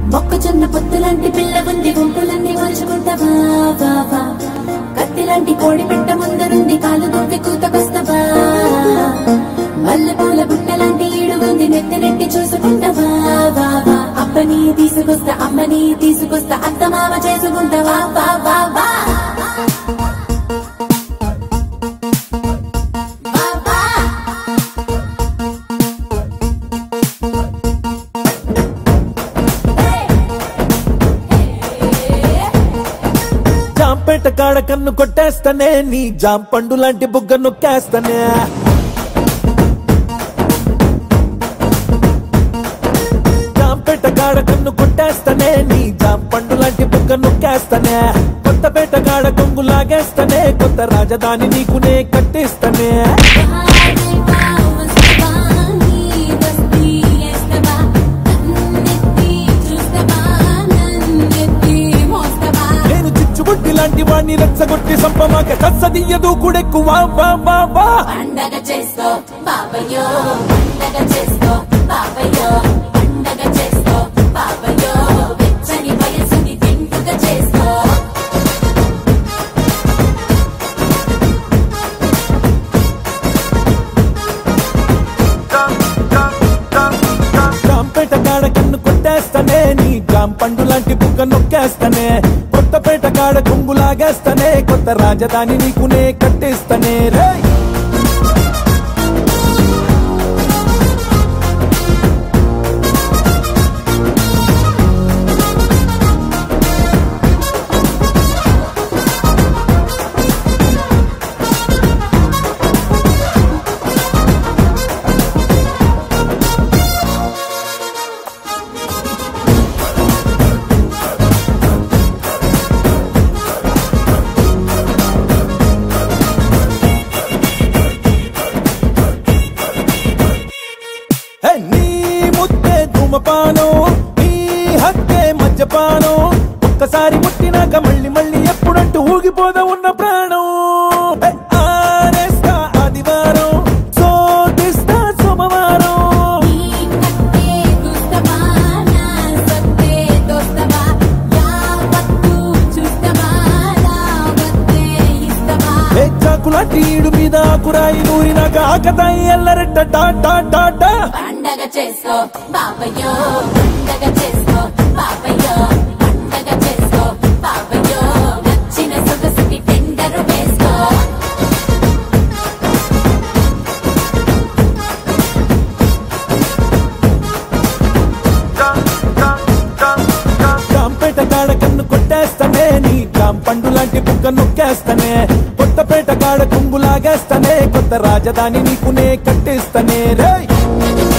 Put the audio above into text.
మొక్కజొన్న పొత్తులాంటి పిల్ల ఉంది గుంపులన్నీ మలుచుకుంటావా వా, వా. కత్తిలాంటి కోడి పెట్ట ముందరుంది కాలు దువ్వి కూతకొస్తావా మల్లెపూల బుట్టలాంటి ఈడు ఉంది నెత్తి నెట్టి చూసుకుంటావా వా, వా. అప్పని తీసుకొస్తా అమ్మని తీసుకొస్తా అత్త మామ చేసుకుంటావా వా వా వా వా, వా. జాంపేట కాడ కన్ను కొట్టేస్తానే నీ జాంపండు లాంటి బుగ్గ నొక్కేస్తానే జాంపేట కాడ కన్ను కొట్టేస్తానే నీ జాంపండు లాంటి బుగ్గ నొక్కేస్తానే కొత్తపేట కాడ కొంగు లాగేస్తానే కొత్త రాజధాని నీకునే కట్టిస్తానే నేను చిచ్చుబుడ్డి లాంటి వాణ్ణి రెచ్చగొట్టి సంపమాక కచ్చదియ్యదు కూడెక్కువ వా వా వా పండగ చేసుకో బాబయ్యో పండగ చేసుకో బాబయ్యో పండగ చేసుకో బాబయ్యో వెచ్చని వయసుని వెంటుక చేసుకో జాంపేట కాడ కన్ను కొట్టేస్తానే నీ జాంపండు లాంటి బుగ్గ నొక్కేస్తానే కొత్తపేట కాడ కొంగు లాగేస్తానే కొత్త రాజధాని నీకునే కట్టిస్తానే రే హే, నీ ముద్దే ధూమపానం నీ హత్తే మద్యపానం ఒక్కసారి ముట్టినాక మళ్ళీ మళ్ళీ ఎప్పుడంటూ ఊగిపోదా ఉన్న ప్రాణం హే, ఆరేస్తా ఆదివారం శోధిస్తా సోమవారం నీ కట్టే చూస్తావా నా సత్తే దోస్తవా యావత్తు చూస్తావా రావత్తే ఇస్తావా హే, చాకులాంటి ఈడు మీద ఆకురాయి నూరినాక ఆకతాయి ఎల్లరెట్ట టా టా టా టా పండగ చేసుకో బాబయ్యో పండగ చేసుకో బాబయ్యో పండగ చేసుకో బాబయ్యో నచ్చిన సొగసుకి టెండరు వేసుకో జాంపేట కాడ కన్ను కొట్టేస్తానే నీ జాంపండు లాంటి బుగ్గ నొక్కేస్తానే కొత్తపేట కాడ కొంగు లాగేస్తానే కొత్త రాజధాని నీకునే కట్టిస్తానే రే